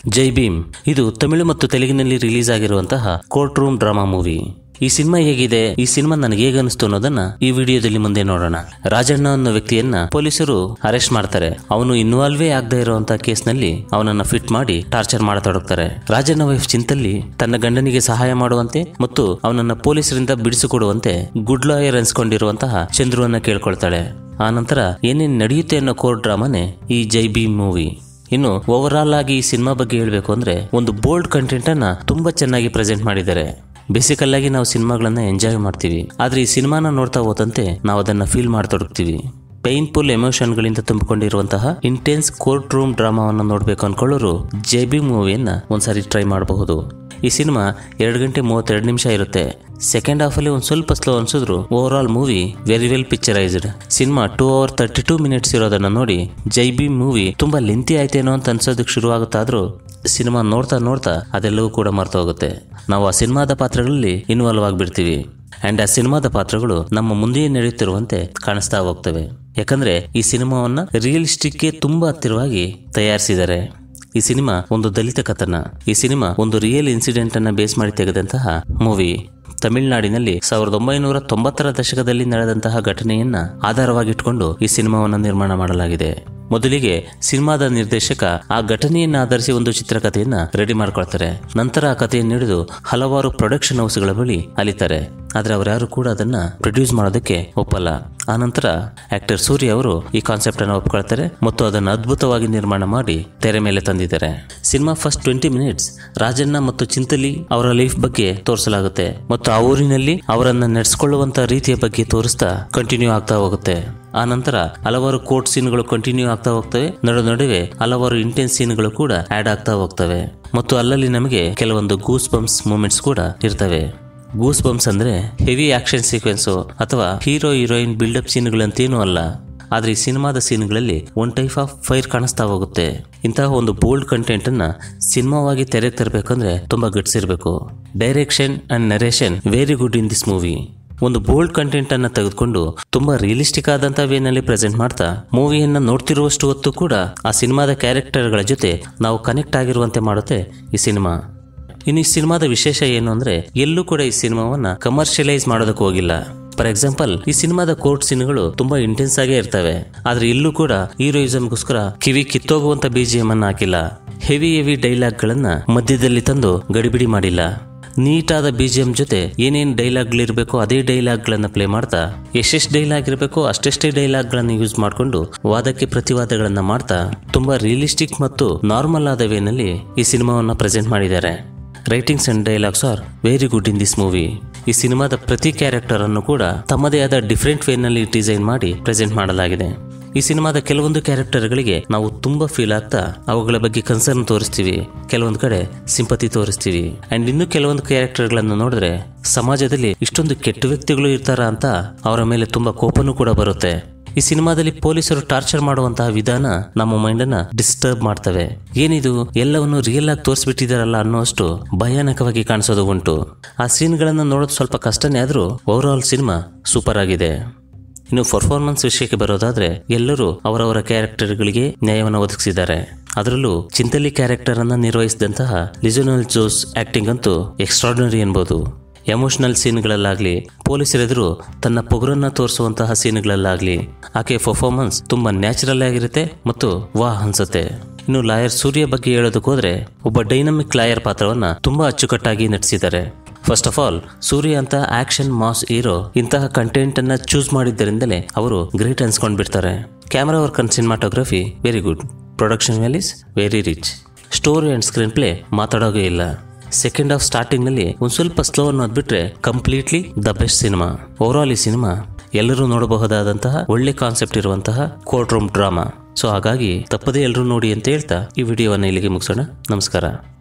ಜೈ ಭೀಮ್ ಇದು ತಮಿಳು ಮತ್ತು ತೆಲುಗಿನಲ್ಲಿ ರಿಲೀಸ್ ಆಗಿರುವಂತಹ ಕೋರ್ಟ್ ರೂಮ್ ಡ್ರಾಮಾ ಮೂವಿ ಈ ಸಿನಿಮಾ ಹೇಗಿದೆ ಈ ಸಿನಿಮಾ ನನಗೆ ಹೇಗೆ ಅನಿಸ್ತು ಅನ್ನೋದನ್ನ ಈ ವಿಡಿಯೋದಲ್ಲಿ ಮುಂದೆ ನೋಡೋಣ ರಾಜಣ್ಣ ಅನ್ನೋ ವ್ಯಕ್ತಿಯನ್ನ ಪೊಲೀಸರು ಅರೆಸ್ಟ್ ಮಾಡ್ತಾರೆ ಅವನು ಇನ್ವಾಲ್ವೇ ಆಗದೆ ಇರುವಂತ ಕೇಸ್ನಲ್ಲಿ ಅವನನ್ನ ಫಿಟ್ ಮಾಡಿ ಟಾರ್ಚರ್ ಮಾಡತೊಡಗ್ತಾರೆ ರಾಜಣ್ಣ ವೈಫ್ ಚಿಂತಲ್ಲಿ ತನ್ನ ಗಂಡನಿಗೆ ಸಹಾಯ ಮಾಡುವಂತೆ ಮತ್ತು ಅವನನ್ನ ಪೊಲೀಸರಿಂದ ಬಿಡಿಸಿಕೊಡುವಂತೆ ಗುಡ್ ಲಾಯರ್ ಅನ್ಸ್ಕೊಂಡಿರುವಂತಹ ಚಂದ್ರುವನ್ನ ಕೇಳ್ಕೊಳ್ತಾಳೆ ಆ ನಂತರ ಏನೇನ್ ನಡೆಯುತ್ತೆ ಅನ್ನೋ ಕೋರ್ಟ್ ಡ್ರಾಮಾನೇ ಈ ಜೈ ಭೀಮ್ ಮೂವಿ ಇನ್ನು ಓವರ್ ಆಲ್ ಆಗಿ ಈ ಸಿನಿಮಾ ಬಗ್ಗೆ ಹೇಳಬೇಕು ಅಂದ್ರೆ ಒಂದು ಬೋಲ್ಡ್ ಕಂಟೆಂಟ್ ಅನ್ನ ತುಂಬಾ ಚೆನ್ನಾಗಿ ಪ್ರೆಸೆಂಟ್ ಮಾಡಿದ್ದಾರೆ ಬೇಸಿಕಲ್ ಆಗಿ ನಾವು ಸಿನಿಮಾಗಳನ್ನ ಎಂಜಾಯ್ ಮಾಡ್ತೀವಿ ಆದ್ರೆ ಈ ಸಿನಿಮಾನ ನೋಡ್ತಾ ಹೋದಂತೆ ನಾವು ಅದನ್ನ ಫೀಲ್ ಮಾಡ್ತೊಡಗ್ತೀವಿ ಪೈನ್ಫುಲ್ ಎಮೋಷನ್ಗಳಿಂದ ತುಂಬಿಕೊಂಡಿರುವಂತಹ ಇಂಟೆನ್ಸ್ ಕೋರ್ಟ್ ರೂಮ್ ಡ್ರಾಮಾವನ್ನು ನೋಡಬೇಕು ಅನ್ಕೊಳ್ಳೋರು ಜೆ ಬಿ ಮೂವಿಯನ್ನ ಒಂದ್ಸಾರಿ ಟ್ರೈ ಮಾಡಬಹುದು ಈ ಸಿನಿಮಾ ಎರಡು ಗಂಟೆ ಮೂವತ್ತೆರಡು ನಿಮಿಷ ಇರುತ್ತೆ ಸೆಕೆಂಡ್ ಹಾಫ್ ಅಲ್ಲಿ ಒಂದು ಸ್ವಲ್ಪ ಸ್ಲೋ ಅನ್ಸಿದ್ರು over all movie very well picturised cinema two hour thirty two minutes ಇರೋದನ್ನ ನೋಡಿ ಜೈ ಬಿ ಮೂವಿ ತುಂಬಾ ಲೆಂತಿ ಆಯ್ತೇನೋ ಅಂತ ಅನ್ಸೋದಕ್ಕೆ ಶುರು ಆಗುತ್ತಾದ್ರೂ ಸಿನಿಮಾ ನೋಡ್ತಾ ನೋಡ್ತಾ ಅದೆಲ್ಲವೂ ಕೂಡ ಮರ್ತು ಹೋಗುತ್ತೆ ನಾವು ಆ ಸಿನಿಮಾದ ಪಾತ್ರಗಳಲ್ಲಿ ಇನ್ವಾಲ್ವ್ ಆಗಿಬಿಡ್ತೀವಿ ಅಂಡ್ ಆ ಸಿನಿಮಾದ ಪಾತ್ರಗಳು ನಮ್ಮ ಮುಂದೆಯೇ ನಡೆಯುತ್ತಿರುವಂತೆ ಕಾಣಿಸ್ತಾ ಹೋಗ್ತವೆ ಯಾಕಂದ್ರೆ ಈ ಸಿನಿಮಾವನ್ನ ರಿಯಲಿಸ್ಟಿಕ್ಗೆ ತುಂಬಾ ಹತ್ತಿರವಾಗಿ ತಯಾರಿಸಿದ್ದಾರೆ ಈ ಸಿನಿಮಾ ಒಂದು ದಲಿತ ಕಥನ ಈ ಸಿನಿಮಾ ಒಂದು ರಿಯಲ್ ಇನ್ಸಿಡೆಂಟ್ ಅನ್ನ ಬೇಸ್ ಮಾಡಿ ತೆಗೆದಂತಹ ಮೂವಿ ತಮಿಳುನಾಡಿನಲ್ಲಿ ಸಾವಿರದ ಒಂಬೈನೂರ ತೊಂಬತ್ತರ ದಶಕದಲ್ಲಿ ನಡೆದಂತಹ ಘಟನೆಯನ್ನ ಆಧಾರವಾಗಿಟ್ಕೊಂಡು ಈ ಸಿನಿಮಾವನ್ನು ನಿರ್ಮಾಣ ಮಾಡಲಾಗಿದೆ ಮೊದಲಿಗೆ ಸಿನಿಮಾದ ನಿರ್ದೇಶಕ ಆ ಘಟನೆಯನ್ನ ಆಧರಿಸಿ ಒಂದು ಚಿತ್ರಕಥೆಯನ್ನ ರೆಡಿ ಮಾಡ್ಕೊಳ್ತಾರೆ ನಂತರ ಆ ಕಥೆಯನ್ನು ಹಿಡಿದು ಹಲವಾರು ಪ್ರೊಡಕ್ಷನ್ ಹೌಸ್ಗಳ ಬಳಿ ಅಲಿತಾರೆ ಆದ್ರೆ ಅವರ್ಯಾರು ಕೂಡ ಅದನ್ನ ಪ್ರೊಡ್ಯೂಸ್ ಮಾಡೋದಕ್ಕೆ ಒಪ್ಪಲ್ಲ ಆ ನಂತರ ಆಕ್ಟರ್ ಸೂರ್ಯ ಅವರು ಈ ಕಾನ್ಸೆಪ್ಟ್ ಅನ್ನು ಒಪ್ಕೊಳ್ತಾರೆ ಮತ್ತು ಅದನ್ನು ಅದ್ಭುತವಾಗಿ ನಿರ್ಮಾಣ ಮಾಡಿ ತೆರೆ ಮೇಲೆ ತಂದಿದ್ದಾರೆ cinema first twenty minutes Rajanna ಮತ್ತು ಚಿಂತಲಿ ಅವರ ಲೈಫ್ ಬಗ್ಗೆ ತೋರಿಸಲಾಗುತ್ತೆ ಮತ್ತು ಆ ಊರಿನಲ್ಲಿ ಅವರನ್ನ ನಡೆಸಿಕೊಳ್ಳುವಂತ ರೀತಿಯ ಬಗ್ಗೆ ತೋರಿಸ್ತಾ ಕಂಟಿನ್ಯೂ ಆಗ್ತಾ ಹೋಗುತ್ತೆ ಆ ನಂತರ ಹಲವಾರು ಕೋರ್ಟ್ ಸೀನ್ಗಳು ಕಂಟಿನ್ಯೂ ಆಗ್ತಾ ಹೋಗ್ತವೆ ನಡು ನಡುವೆ ಹಲವಾರು ಇಂಟೆನ್ಸ್ ಸೀನ್ಗಳು ಕೂಡ ಆಡ್ ಆಗ್ತಾ ಹೋಗ್ತವೆ ಮತ್ತು ಅಲ್ಲಲ್ಲಿ ನಮಗೆ ಕೆಲವೊಂದು ಗೂಸ್ ಬಂಪ್ಸ್ ಮೂಮೆಂಟ್ಸ್ ಕೂಡ ಇರ್ತವೆ ಗೂಸ್ ಬಂಪ್ಸ್ ಅಂದ್ರೆ ಹೆವಿ ಆಕ್ಷನ್ ಸೀಕ್ವೆನ್ಸು ಅಥವಾ ಹೀರೋ ಹೀರೋಯಿನ್ ಬಿಲ್ಡಪ್ ಸೀನ್ಗಳಂತೇನೂ ಅಲ್ಲ ಆದ್ರೆ ಈ ಸಿನಿಮಾದ ಸೀನ್ಗಳಲ್ಲಿ ಒನ್ ಟೈಪ್ ಆಫ್ ಫೈರ್ ಕಾಣಿಸ್ತಾ ಹೋಗುತ್ತೆ ಇಂತಹ ಒಂದು ಬೋಲ್ಡ್ ಕಂಟೆಂಟ್ ಅನ್ನ ಸಿನಿಮಾವಾಗಿ ತೆರೆಗೆ ತರಬೇಕಂದ್ರೆ ತುಂಬಾ ಗಟ್ಸ್ ಇರಬೇಕು direction and narration very good in this movie ಒಂದು ಬೋಲ್ಡ್ ಕಂಟೆಂಟ್ ಅನ್ನ ತೆಗೆದುಕೊಂಡು ತುಂಬಾ ರಿಯಲಿಸ್ಟಿಕ್ ಆದಂತ ವೇನಲ್ಲಿ ಪ್ರೆಸೆಂಟ್ ಮಾಡ್ತಾ ಮೂವಿಯನ್ನ ನೋಡ್ತಿರುವಷ್ಟು ಹೊತ್ತು ಕೂಡ ಆ ಸಿನಿಮಾದ ಕ್ಯಾರೆಕ್ಟರ್ಗಳ ಜೊತೆ ನಾವು ಕನೆಕ್ಟ್ ಆಗಿರುವಂತೆ ಮಾಡುತ್ತೆ ಈ ಸಿನಿಮಾ ಇನ್ನು ಈ ಸಿನಿಮಾದ ವಿಶೇಷ ಏನು ಅಂದ್ರೆ ಎಲ್ಲೂ ಕೂಡ ಈ ಸಿನಿಮಾವನ್ನ ಕಮರ್ಷಿಯಲೈಸ್ ಮಾಡೋದಕ್ಕೆ ಹೋಗಿಲ್ಲ ಫಾರ್ ಎಕ್ಸಾಂಪಲ್ ಈ ಸಿನಿಮಾದ ಕೋರ್ಟ್ ಸೀನ್ಗಳು ತುಂಬಾ ಇಂಟೆನ್ಸ್ ಆಗೇ ಇರ್ತವೆ ಆದ್ರೆ ಇಲ್ಲೂ ಕೂಡ ಹೀರೋಯಿಸಮ್ಗೋಸ್ಕರ ಕಿವಿ ಕಿತ್ತೋಗುವಂತ ಬಿಜಿಎಂ ಅನ್ನ ಹಾಕಿಲ್ಲ ಹೆವಿ ಹೆವಿ ಡೈಲಾಗ್ ಗಳನ್ನ ಮಧ್ಯದಲ್ಲಿ ತಂದು ಗಡಿಬಿಡಿ ಮಾಡಿಲ್ಲ ನೀಟಾದ ಬಿಜಿಎಂ ಜೊತೆ ಏನೇನ್ ಡೈಲಾಗ್ಗಳಿರ್ಬೇಕೋ ಅದೇ ಡೈಲಾಗ್ಗಳನ್ನ ಪ್ಲೇ ಮಾಡ್ತಾ ಎಷ್ಟೆಷ್ಟು ಡೈಲಾಗ್ ಇರಬೇಕೋ ಅಷ್ಟೆಷ್ಟೇ ಡೈಲಾಗ್ಗಳನ್ನ ಯೂಸ್ ಮಾಡಿಕೊಂಡು ವಾದಕ್ಕೆ ಪ್ರತಿವಾದಗಳನ್ನ ಮಾಡ್ತಾ ತುಂಬಾ ರಿಯಲಿಸ್ಟಿಕ್ ಮತ್ತು ನಾರ್ಮಲ್ ಆದ ವೇನಲ್ಲಿ ಈ ಸಿನಿಮಾವನ್ನ ಪ್ರೆಸೆಂಟ್ ಮಾಡಿದ್ದಾರೆ writings and dialogues are very good in this movie ಈ ಸಿನಿಮಾದ ಪ್ರತಿ ಕ್ಯಾರೆಕ್ಟರ್ ಅನ್ನು ಕೂಡ ತಮ್ಮದೇ ಆದ ಡಿಫ್ರೆಂಟ್ ವೇನಲ್ಲಿ ಡಿಸೈನ್ ಮಾಡಿ ಪ್ರೆಸೆಂಟ್ ಮಾಡಲಾಗಿದೆ ಈ ಸಿನಿಮಾದ ಕೆಲವೊಂದು ಕ್ಯಾರೆಕ್ಟರ್ಗಳಿಗೆ ನಾವು ತುಂಬಾ ಫೀಲ್ ಆಗ್ತಾ ಅವುಗಳ ಬಗ್ಗೆ ಕನ್ಸರ್ನ್ ತೋರಿಸ್ತೀವಿ ಕೆಲವೊಂದು ಕಡೆ ಸಿಂಪತಿ ತೋರಿಸ್ತೀವಿ ಅಂಡ್ ಇನ್ನು ಕೆಲವೊಂದು ಕ್ಯಾರೆಕ್ಟರ್ಗಳನ್ನು ನೋಡಿದ್ರೆ ಸಮಾಜದಲ್ಲಿ ಇಷ್ಟೊಂದು ಕೆಟ್ಟ ವ್ಯಕ್ತಿಗಳು ಇರ್ತಾರ ಅಂತ ಅವರ ಮೇಲೆ ತುಂಬಾ ಕೋಪನೂ ಕೂಡ ಬರುತ್ತೆ ಈ ಸಿನಿಮಾದಲ್ಲಿ ಪೊಲೀಸರು ಟಾರ್ಚರ್ ಮಾಡುವಂತಹ ವಿಧಾನ ನಮ್ಮ ಮೈಂಡ್ ಅನ್ನ ಡಿಸ್ಟರ್ಬ್ ಮಾಡ್ತವೆ ಏನಿದು ಎಲ್ಲವನ್ನು ರಿಯಲ್ ಆಗಿ ತೋರಿಸ್ಬಿಟ್ಟಿದಾರಲ್ಲ ಅನ್ನೋಷ್ಟು ಭಯಾನಕವಾಗಿ ಕಾಣಿಸೋದು ಉಂಟು ಆ ಸೀನ್ಗಳನ್ನ ನೋಡೋದು ಸ್ವಲ್ಪ ಕಷ್ಟನೇ ಆದ್ರೂ ಓವರ್ ಆಲ್ ಸಿನಿಮಾ ಸೂಪರ್ ಆಗಿದೆ ಇನ್ನು ಪರ್ಫಾರ್ಮೆನ್ಸ್ ವಿಷಯಕ್ಕೆ ಬರೋದಾದ್ರೆ ಎಲ್ಲರೂ ಅವರವರ ಕ್ಯಾರೆಕ್ಟರ್ಗಳಿಗೆ ನ್ಯಾಯವನ್ನು ಒದಗಿಸಿದ್ದಾರೆ ಅದರಲ್ಲೂ ಚಿಂತಲಿ ಕ್ಯಾರೆಕ್ಟರ್ ಅನ್ನ ನಿರ್ವಹಿಸಿದಂತಹ ಲಿಜೋನಲ್ ಜೋಸ್ ಆಕ್ಟಿಂಗ್ ಅಂತೂ ಎಕ್ಸ್ಟ್ರಾರ್ಡಿನರಿ ಅನ್ಬೋದು ಎಮೋಷನಲ್ ಸೀನ್ಗಳಲ್ಲಾಗ್ಲಿ ಪೊಲೀಸರೆದುರು ತನ್ನ ಪೊಗರನ್ನ ತೋರಿಸುವಂತಹ ಸೀನ್ಗಳಲ್ಲಾಗ್ಲಿ ಆಕೆ ಪರ್ಫಾರ್ಮೆನ್ಸ್ ತುಂಬಾ ನ್ಯಾಚುರಲ್ ಆಗಿರುತ್ತೆ ಮತ್ತು ವಾಹ್ ಅನ್ಸುತ್ತೆ ಇನ್ನು ಲಾಯರ್ ಸೂರ್ಯ ಬಗ್ಗೆ ಹೇಳೋದಕ್ಕೆ ಹೋದ್ರೆ ಒಬ್ಬ ಡೈನಮಿಕ್ ಲಾಯರ್ ಪಾತ್ರವನ್ನ ತುಂಬಾ ಅಚ್ಚುಕಟ್ಟಾಗಿ ನಟಿಸಿದ್ದಾರೆ ಫಸ್ಟ್ ಆಫ್ ಆಲ್ ಸೂರ್ಯ ಅಂತ ಆಕ್ಷನ್ ಮಾಸ್ ಹೀರೋ ಇಂತಹ ಕಂಟೆಂಟ್ ಅನ್ನ ಚೂಸ್ ಮಾಡಿದ್ದರಿಂದಲೇ ಅವರು ಗ್ರೇಟ್ ಅನ್ಸ್ಕೊಂಡ್ ಬಿಡ್ತಾರೆ camera work and cinematography very good production values very rich story and screen play ಮಾತಾಡೋದೇ ಇಲ್ಲ ಸೆಕೆಂಡ್ ಹಾಫ್ ಸ್ಟಾರ್ಟಿಂಗ್ ನಲ್ಲಿ ಒಂದ್ ಸ್ವಲ್ಪ ಸ್ಲೋ ಅನ್ನೋದ್ ಬಿಟ್ರೆ completely the best cinema over all ಈ ಸಿನಿಮಾ ಎಲ್ಲರೂ ನೋಡಬಹುದಾದಂತಹ ಒಳ್ಳೆ ಕಾನ್ಸೆಪ್ಟ್ ಇರುವಂತಹ ಕೋರ್ಟ್ ರೂಮ್ ಡ್ರಾಮಾ ಸೊ ಹಾಗಾಗಿ ತಪ್ಪದೇ ಎಲ್ಲರೂ ನೋಡಿ ಅಂತ ಹೇಳ್ತಾ ಈ ವಿಡಿಯೋವನ್ನ ಇಲ್ಲಿಗೆ ಮುಗಿಸೋಣ ನಮಸ್ಕಾರ